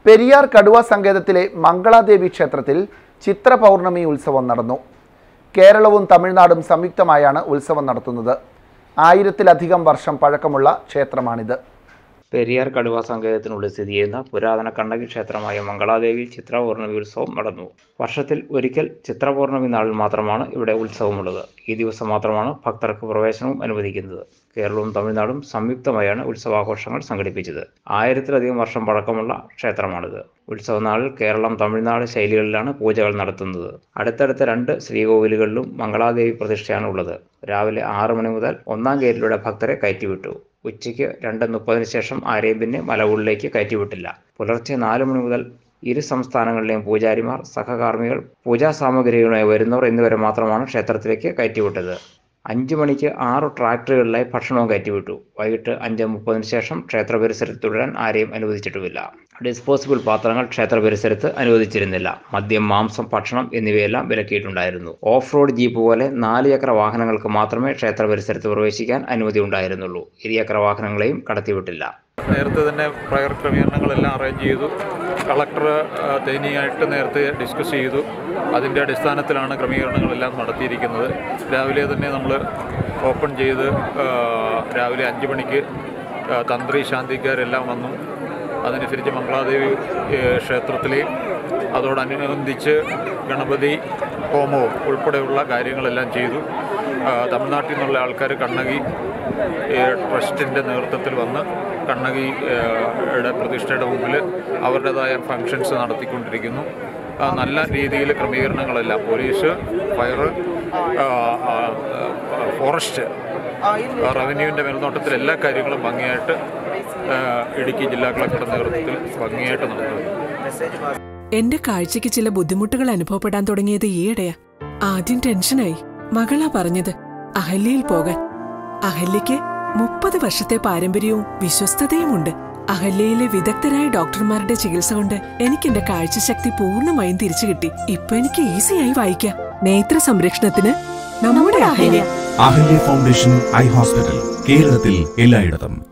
പെരിയാർ കടുവ സങ്കേതത്തിലെ മംഗളാദേവി ക്ഷേത്രത്തിൽ ചിത്ര പൗർണമി ഉത്സവം നടന്നു കേരളവും തമിഴ്നാടും സംയുക്തമായാണ് ഉത്സവം നടത്തുന്നത് ആയിരത്തിലധികം വർഷം പഴക്കമുള്ള ക്ഷേത്രമാണിത് പെരിയാർ കടുവ സങ്കേതത്തിനുള്ളിൽ സ്ഥിതി ചെയ്യുന്ന പുരാതന കണ്ണകി ക്ഷേത്രമായ മംഗളാദേവി ചിത്രപൗർണമി ഉത്സവം നടന്നു വർഷത്തിൽ ഒരിക്കൽ ചിത്രപൗർണമി നാളിൽ മാത്രമാണ് ഇവിടെ ഉത്സവമുള്ളത് ഈ ദിവസം മാത്രമാണ് ഭക്തർക്ക് പ്രവേശനവും അനുവദിക്കുന്നത് കേരളവും തമിഴ്നാടും സംയുക്തമായാണ് ഉത്സവാഘോഷങ്ങൾ സംഘടിപ്പിച്ചത് ആയിരത്തിലധികം വർഷം പഴക്കമുള്ള ക്ഷേത്രമാണിത് ഉത്സവനാളിൽ കേരളം തമിഴ്നാട് ശൈലികളിലാണ് പൂജകൾ നടത്തുന്നത് അടുത്തടുത്ത രണ്ട് ശ്രീകോവിലുകളിലും മംഗളാദേവി പ്രതിഷ്ഠയാണ് ഉള്ളത് രാവിലെ ആറ് മണി മുതൽ ഒന്നാം ഗേറ്റിലൂടെ ഭക്തരെ കയറ്റിവിട്ടു ഉച്ചയ്ക്ക് രണ്ട് മുപ്പതിന് ശേഷം ആരെയും പിന്നെ മലകളിലേക്ക് കയറ്റിവിട്ടില്ല പുലർച്ചെ നാല് മണി മുതൽ ഇരു സംസ്ഥാനങ്ങളിലെയും പൂജാരിമാർ സഹകാർമ്മികൾ പൂജാ സാമഗ്രികളുമായി വരുന്നവർ എന്നിവരെ മാത്രമാണ് ക്ഷേത്രത്തിലേക്ക് കയറ്റിവിട്ടത് അഞ്ച് മണിക്ക് ആറ് ട്രാക്ടറുകളിലായി ഭക്ഷണവും കയറ്റിവിട്ടു വൈകിട്ട് അഞ്ച് മുപ്പതിന് ശേഷം ക്ഷേത്ര പരിസരത്ത് തുടരാൻ ആരെയും അനുവദിച്ചിട്ടുമില്ല ഡിസ്പോസിബിൾ പാത്രങ്ങൾ ക്ഷേത്ര പരിസരത്ത് അനുവദിച്ചിരുന്നില്ല മദ്യം മാംസം ഭക്ഷണം എന്നിവയെല്ലാം വിലക്കിയിട്ടുണ്ടായിരുന്നു ഓഫ് റോഡ് ജീപ്പ് പോലെ നാല് ചക്ര വാഹനങ്ങൾക്ക് മാത്രമേ ക്ഷേത്ര പരിസരത്ത് പ്രവേശിക്കാൻ അനുമതി ഉണ്ടായിരുന്നുള്ളൂ ഇരുചക്ര വാഹനങ്ങളെയും കടത്തിവിട്ടില്ല നേരത്തെ തന്നെ പ്രയർ ക്രമീകരണങ്ങളെല്ലാം അറേഞ്ച് ചെയ്തു കളക്ടർ ദയനീയമായിട്ട് നേരത്തെ ഡിസ്കസ് ചെയ്തു അതിൻ്റെ അടിസ്ഥാനത്തിലാണ് ക്രമീകരണങ്ങളെല്ലാം നടത്തിയിരിക്കുന്നത് രാവിലെ തന്നെ നമ്മൾ ഓപ്പൺ ചെയ്ത് ആ, രാവിലെ അഞ്ച് മണിക്ക് ആ, തന്ത്രി ശാന്തിക്കാരെല്ലാം വന്നു അതനുസരിച്ച് മംഗളാദേവി ഏ, ക്ഷേത്രത്തിലെയും അതോടനുബന്ധിച്ച് ഗണപതി ഹോമവും ഉൾപ്പെടെയുള്ള കാര്യങ്ങളെല്ലാം ചെയ്തു ആ, തമിഴ്നാട്ടിൽ നിന്നുള്ള ആൾക്കാർ കണ്ണകി ട്രസ്റ്റിൻ്റെ നേതൃത്വത്തിൽ വന്ന് കണ്ണകി ഏ, യുടെ പ്രതിഷ്ഠയുടെ മുമ്പിൽ അവരുടേതായ ഫങ്ഷൻസ് നടത്തിക്കൊണ്ടിരിക്കുന്നു ആ, നല്ല രീതിയിൽ ക്രമീകരണങ്ങളെല്ലാം പോലീസ് ഫയർ ആ, ആ, ആ, ഫോറസ്റ്റ് റവന്യൂവിൻ്റെ മേൽനോട്ടത്തിൽ എല്ലാ കാര്യങ്ങളും ഭംഗിയായിട്ട് ആ, ഇടുക്കി ജില്ലാ കളക്ടറുടെ നേതൃത്വത്തിൽ ഭംഗിയായിട്ട് നടത്തുന്നു എന്റെ കാഴ്ചയ്ക്ക് ചില ബുദ്ധിമുട്ടുകൾ അനുഭവപ്പെടാൻ തുടങ്ങിയത് ഈയിടെയാ ആദ്യം ടെൻഷനായി മകളാ പറഞ്ഞത് അഹല്യയിൽ പോകാൻ അഹല്യയ്ക്ക് മുപ്പത് വർഷത്തെ പാരമ്പര്യവും വിശ്വസ്തതയുമുണ്ട് അഹല്യയിലെ വിദഗ്ധരായ ഡോക്ടർമാരുടെ ചികിത്സ കൊണ്ട് എനിക്ക് എന്റെ കാഴ്ചശക്തി പൂർണ്ണമായും തിരിച്ചു കിട്ടി ഇപ്പൊ എനിക്ക് ഈസിയായി വായിക്കാം നേത്ര സംരക്ഷണത്തിന് നമ്മുടെ Ahalya Ahalya foundation eye hospital കേരളത്തിൽ എല്ലായിടത്തും